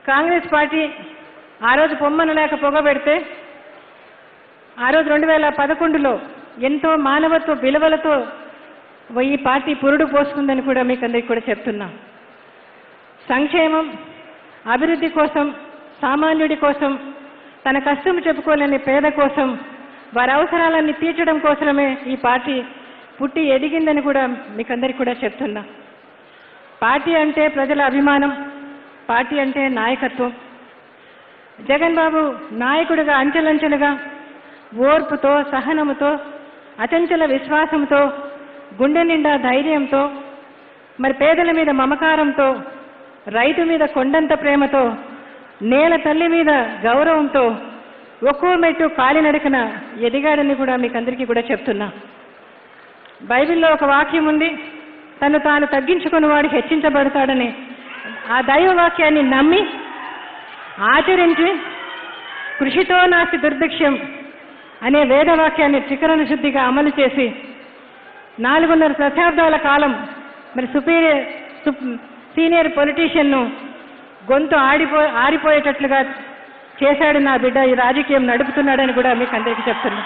Congress party ఆ రోజు పొమ్మను లేక పొగబెడితే ఆ రోజు రెండు వేల పదకొండులో ఎంతో మానవత్వ విలువలతో ఈ పార్టీ పురుడు పోసుకుందని కూడా మీకు అందరికీ కూడా చెప్తున్నాం సంక్షేమం అభివృద్ధి కోసం సామాన్యుడి కోసం తన కష్టం చెప్పుకోలేని పేద కోసం వారి అవసరాలన్నీ తీర్చడం కోసమే ఈ పార్టీ పుట్టి ఎదిగిందని కూడా మీకు అందరికీ కూడా చెప్తున్నా పార్టీ అంటే ప్రజల అభిమానం పార్టీ అంటే నాయకత్వం జగన్ బాబు నాయకుడిగా అంచెలంచెలుగా ఓర్పుతో సహనముతో అచంచల విశ్వాసంతో గుండె నిండా ధైర్యంతో మరి పేదల మీద మమకారంతో రైతు మీద కొండంత ప్రేమతో నేల తల్లి మీద గౌరవంతో ఒక్కో మెట్టు కాలినడకన ఎదిగాడని కూడా మీకు అందరికీ కూడా చెప్తున్నా బైబిల్లో ఒక వాక్యం ఉంది తను తాను తగ్గించుకుని వాడు హెచ్చించబడతాడని ఆ దైవ వాక్యాన్ని నమ్మి ఆచరించి కృషితో నాస్తి దుర్భిక్షం అనే వేదవాక్యాన్ని త్రికరణ శుద్ధిగా అమలు చేసి నాలుగున్నర దశాబ్దాల కాలం మరి సుపీరియర్ సీనియర్ పొలిటీషియన్ను గొంతు ఆడిపో ఆరిపోయేటట్లుగా చేశాడు నా బిడ్డ ఈ రాజకీయం నడుపుతున్నాడని కూడా మీకు అందరికీ చెప్తున్నా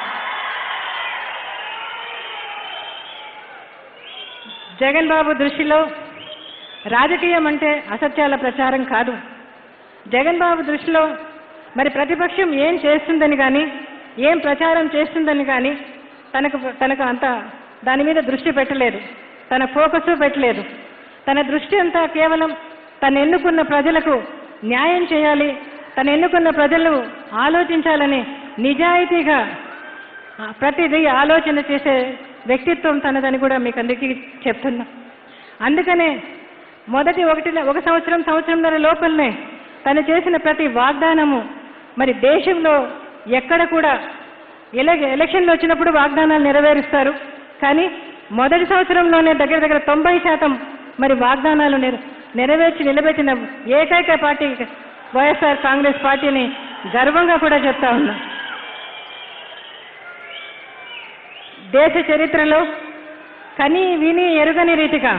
జగన్ బాబు దృష్టిలో రాజకీయం అంటే అసత్యాల ప్రచారం కాదు జగన్ బాబు దృష్టిలో మరి ప్రతిపక్షం ఏం చేస్తుందని కానీ ఏం ప్రచారం చేస్తుందని కానీ తనకు తనకు అంత దాని మీద దృష్టి పెట్టలేదు తన ఫోకస్ పెట్టలేదు తన దృష్టి అంతా కేవలం తను ఎన్నుకున్న ప్రజలకు న్యాయం చేయాలి తను ఎన్నుకున్న ప్రజలు ఆలోచించాలని నిజాయితీగా ఆ, ప్రతిదీ ఆలోచన చేసే వ్యక్తిత్వం తనదని కూడా మీకు అందరికీ చెప్తున్నా అందుకనే మొదటి ఒకటి ఒక సంవత్సరం సంవత్సరంన్నర లోపలనే తను చేసిన ప్రతి వాగ్దానము మరి దేశంలో ఎక్కడ కూడా ఎల ఎలక్షన్లు వచ్చినప్పుడు వాగ్దానాలు నెరవేరుస్తారు కానీ మొదటి సంవత్సరంలోనే దగ్గర దగ్గర తొంభై శాతం మరి వాగ్దానాలు నెర నెరవేర్చి నిలబెట్టిన ఏకైక పార్టీ వైఎస్ఆర్ కాంగ్రెస్ పార్టీని గర్వంగా కూడా చెప్తా ఉన్నా దేశ చరిత్రలో కని విని ఎరుగని రీతిగా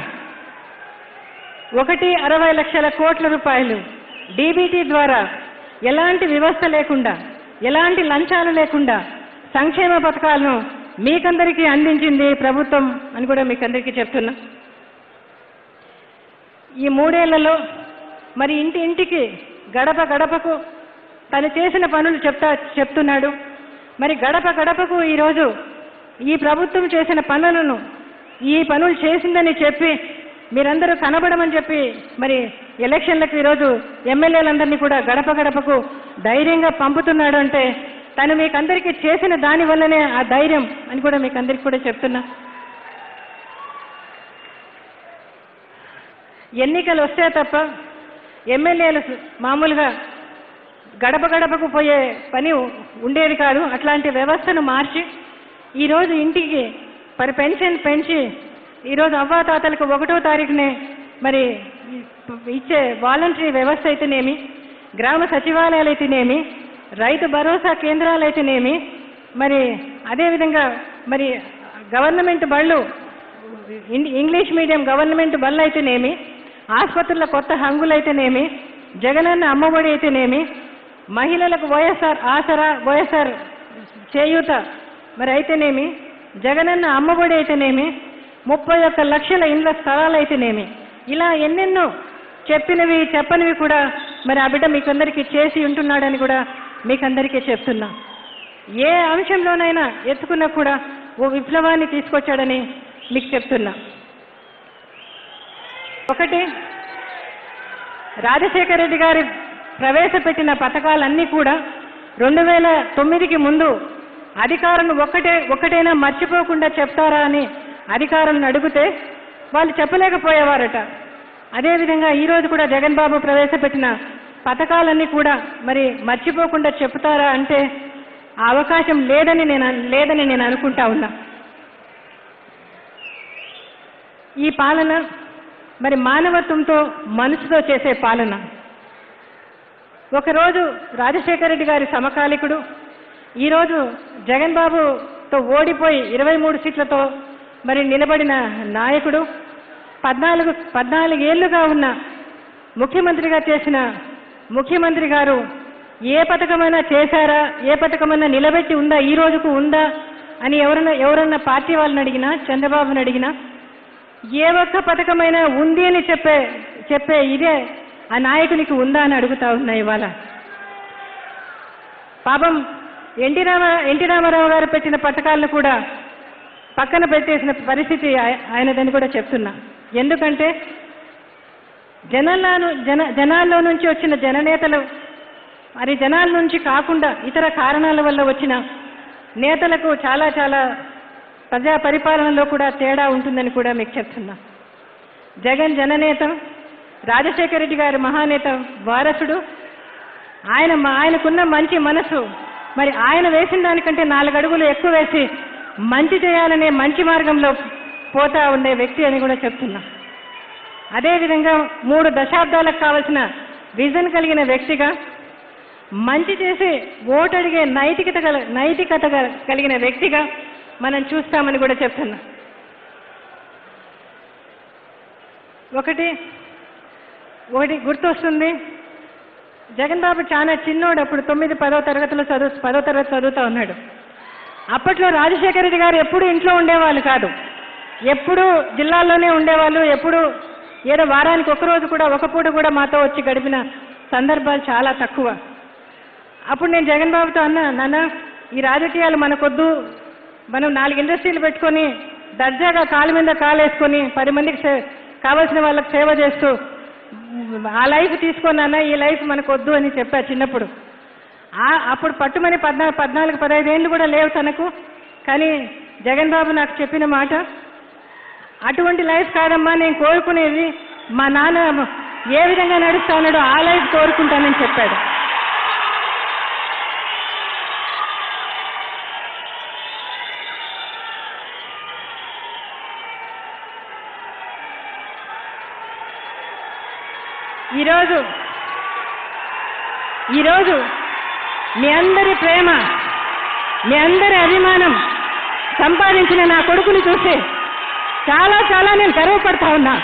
ఒకటి అరవై లక్షల కోట్ల రూపాయలు డీబీటీ ద్వారా ఎలాంటి వ్యవస్థ లేకుండా ఎలాంటి లంచాలు లేకుండా సంక్షేమ పథకాలను మీకందరికీ అందించింది ప్రభుత్వం అని కూడా మీకందరికీ చెప్తున్నా ఈ మూడేళ్లలో మరి ఇంటి ఇంటికి గడప గడపకు తను చేసిన పనులు చెప్తా చెప్తున్నాడు మరి గడప గడపకు ఈరోజు ఈ ప్రభుత్వం చేసిన పనులను ఈ పనులు చేసిందని చెప్పి మీరందరూ కనబడమని చెప్పి మరి ఎలక్షన్లకు ఈరోజు ఎమ్మెల్యేలందరినీ కూడా గడప గడపకు ధైర్యంగా పంపుతున్నాడు అంటే తను మీకందరికీ చేసిన దాని వల్లనే ఆ ధైర్యం అని కూడా మీకు అందరికీ కూడా చెప్తున్నా ఎన్నికలు వస్తే తప్ప ఎమ్మెల్యేలు మామూలుగా గడప గడపకు పోయే పని ఉండేది కాదు అట్లాంటి వ్యవస్థను మార్చి ఈరోజు ఇంటికి మరి పెన్షన్ పెంచి ఈరోజు అవ్వాతాతలకు ఒకటో తారీఖునే మరి ఇచ్చే వాలంటరీ వ్యవస్థ అయితేనేమి గ్రామ సచివాలయాలు అయితేనేమి రైతు భరోసా కేంద్రాలు అయితేనేమి మరి అదేవిధంగా మరి గవర్నమెంట్ బళ్ళు ఇం- ఇంగ్లీష్ మీడియం గవర్నమెంట్ బళ్ళు అయితేనేమి ఆసుపత్రుల కొత్త హంగులు అయితేనేమి జగనన్న అమ్మఒడి అయితేనేమి మహిళలకు వైఎస్ఆర్ ఆసరా వైఎస్ఆర్ చేయూత మరి అయితేనేమి జగనన్న అమ్మఒడి అయితేనేమి ముప్పై ఒక్క లక్షల ఇండ్ల స్థలాలు అయితేనేమి ఇలా ఎన్నెన్నో చెప్పినవి చెప్పనివి కూడా మరి ఆ బిడ్డ మీకందరికీ చేసి ఉంటున్నాడని కూడా మీకందరికీ చెప్తున్నా ఏ అంశంలోనైనా ఎత్తుకున్నా కూడా ఓ విప్లవాన్ని తీసుకొచ్చాడని మీకు చెప్తున్నా ఒకటి రాజశేఖర రెడ్డి గారి ప్రవేశపెట్టిన పథకాలన్నీ కూడా రెండు వేల తొమ్మిదికి ముందు అధికారులు ఒక్కటే ఒక్కటైనా మర్చిపోకుండా చెప్తారా అని అధికారులను అడిగితే వాళ్ళు చెప్పలేకపోయేవారట అదేవిధంగా ఈరోజు కూడా జగన్ బాబు ప్రవేశపెట్టిన పథకాలన్నీ కూడా మరి మర్చిపోకుండా చెప్తారా అంటే ఆ అవకాశం లేదని నేను అన్- లేదని నేను అనుకుంటా ఉన్నా ఈ పాలన మరి మానవత్వంతో మనసుతో చేసే పాలన ఒకరోజు రాజశేఖర రెడ్డి గారి సమకాలికుడు ఈరోజు జగన్ బాబుతో ఓడిపోయి ఇరవై మూడు సీట్లతో మరి నిలబడిన నాయకుడు పద్నాలుగు పద్నాలుగేళ్లుగా ఉన్న ముఖ్యమంత్రిగా చేసిన ముఖ్యమంత్రి గారు ఏ పథకమైనా చేశారా ఏ పథకమైనా నిలబెట్టి ఉందా ఈ రోజుకు ఉందా అని ఎవరన్నా ఎవరన్నా పార్టీ వాళ్ళని అడిగినా చంద్రబాబుని అడిగినా ఏ ఒక్క పథకమైనా ఉంది అని చెప్పే చెప్పే ఇదే ఆ నాయకునికి ఉందా అని అడుగుతా ఉన్నా ఇవాళ పాపం ఎన్టీ రామ ఎన్టీ రామారావు గారు పెట్టిన పథకాలను కూడా పక్కన పెట్టేసిన పరిస్థితి ఆయ- ఆయనదని కూడా చెప్తున్నా ఎందుకంటే జనాలను జన జనాల్లో నుంచి వచ్చిన జననేతలు మరి జనాల నుంచి కాకుండా ఇతర కారణాల వల్ల వచ్చిన నేతలకు చాలా చాలా ప్రజా పరిపాలనలో కూడా తేడా ఉంటుందని కూడా మీకు చెప్తున్నా జగన్ జననేత రాజశేఖర రెడ్డి గారి మహానేత వారసుడు ఆయన ఆయనకున్న మంచి మనసు మరి ఆయన వేసిన దానికంటే నాలుగు అడుగులు ఎక్కువ వేసి మంచి చేయాలనే మంచి మార్గంలో పోతా ఉండే వ్యక్తి అని కూడా చెప్తున్నా అదేవిధంగా మూడు దశాబ్దాలకు కావలసిన విజన్ కలిగిన వ్యక్తిగా మంచి చేసి ఓటు అడిగే నైతికత గల నైతికత గల- కలిగిన వ్యక్తిగా మనం చూస్తామని కూడా చెప్తున్నా ఒకటి ఒకటి గుర్తొస్తుంది జగన్ బాబు చాలా చిన్నోడు అప్పుడు తొమ్మిది పదో తరగతిలో చదువు పదో తరగతి చదువుతా ఉన్నాడు అప్పట్లో రాజశేఖర రెడ్డి గారు ఎప్పుడు ఇంట్లో ఉండేవాళ్ళు కాదు ఎప్పుడు జిల్లాల్లోనే ఉండేవాళ్ళు ఎప్పుడు ఏదో వారానికి ఒక రోజు కూడా ఒక పూట కూడా మాతో వచ్చి గడిపిన సందర్భాలు చాలా తక్కువ అప్పుడు నేను జగన్ బాబుతో అన్నా నాన్న ఈ రాజకీయాలు మనకొద్దు మనం నాలుగు ఇండస్ట్రీలు పెట్టుకొని దర్జాగా కాలు మీద కాలు వేసుకొని పది మందికి సే- కావాల్సిన వాళ్ళకి సేవ చేస్తూ ఆ లైఫ్ తీసుకున్నానా ఈ లైఫ్ మనకు వద్దు అని చెప్పా చిన్నప్పుడు ఆ- అప్పుడు పట్టుమని పద్నా పద్నాలుగు పదహైదు ఏళ్ళు కూడా లేవు తనకు కానీ జగన్ బాబు నాకు చెప్పిన మాట అటువంటి లైఫ్ కాదమ్మా నేను కోరుకునేది మా నాన్న ఏ విధంగా నడుస్తా ఉన్నాడో ఆ లైఫ్ కోరుకుంటానని చెప్పాడు ఈరోజు ఈరోజు మీ అందరి ప్రేమ మీ అందరి అభిమానం సంపాదించిన నా కొడుకుని చూసి చాలా చాలా నేను గర్వపడతా ఉన్నా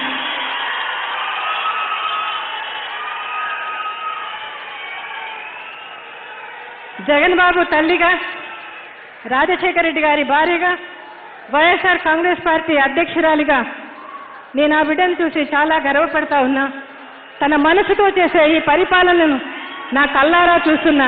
జగన్ బాబు తల్లిగా రాజశేఖర రెడ్డి గారి భార్యగా వైఎస్ఆర్ కాంగ్రెస్ పార్టీ అధ్యక్షురాలిగా నేను ఆ బిడ్డను చూసి చాలా గర్వపడతా ఉన్నా తన మనసుతో చేసే ఈ పరిపాలనను నా కల్లారా చూస్తున్నా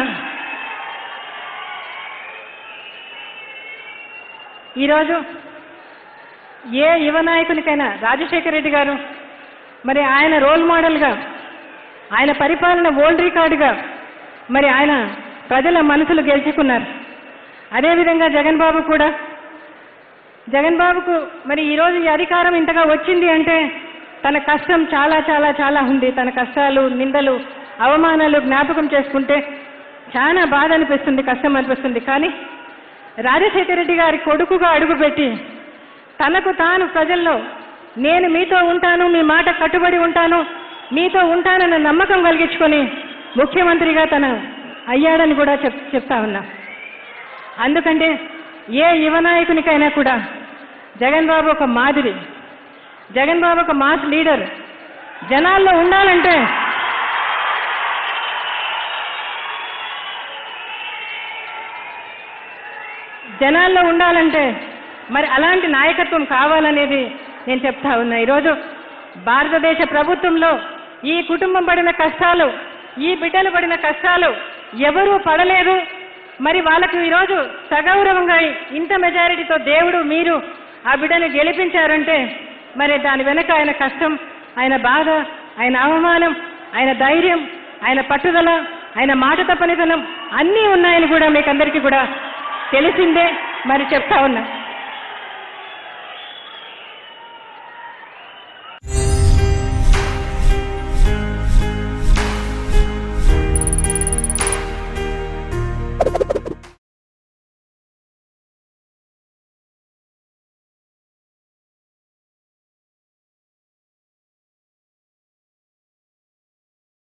ఈరోజు ఏ యువ నాయకునికైనా రాజశేఖర రెడ్డి గారు మరి ఆయన రోల్ మోడల్గా ఆయన పరిపాలన ఓల్డ్ రికార్డుగా మరి ఆయన ప్రజల మనసులు గెలుచుకున్నారు అదేవిధంగా జగన్ బాబు కూడా జగన్ బాబుకు మరి ఈరోజు ఈ అధికారం ఇంతగా వచ్చింది అంటే తన కష్టం చాలా చాలా చాలా ఉంది తన కష్టాలు నిందలు అవమానాలు జ్ఞాపకం చేసుకుంటే చాలా బాధ అనిపిస్తుంది కష్టం అనిపిస్తుంది కానీ రాజశేఖర రెడ్డి గారి కొడుకుగా అడుగుపెట్టి తనకు తాను ప్రజల్లో నేను మీతో ఉంటాను మీ మాట కట్టుబడి ఉంటాను మీతో ఉంటానన్న నమ్మకం కలిగించుకొని ముఖ్యమంత్రిగా తన అయ్యాడని కూడా చెప్ చెప్తా ఉన్నా అందుకంటే ఏ యువ నాయకునికైనా కూడా జగన్ బాబు ఒక మాదిరి జగన్ బాబు ఒక మాస్ లీడర్ జనాల్లో ఉండాలంటే జనాల్లో ఉండాలంటే మరి అలాంటి నాయకత్వం కావాలనేది నేను చెప్తా ఉన్నా ఈరోజు భారతదేశ ప్రభుత్వంలో ఈ కుటుంబం పడిన కష్టాలు ఈ బిడ్డలు పడిన కష్టాలు ఎవరూ పడలేదు మరి వాళ్ళకు ఈరోజు సగౌరవంగా ఇంత మెజారిటీతో దేవుడు మీరు ఆ బిడ్డని గెలిపించారంటే మరి దాని వెనక ఆయన కష్టం ఆయన బాధ ఆయన అవమానం ఆయన ధైర్యం ఆయన పట్టుదల ఆయన మాట తప్పనితనం అన్నీ ఉన్నాయని కూడా మీకు అందరికీ కూడా తెలిసిందే మరి చెప్తా ఉన్నా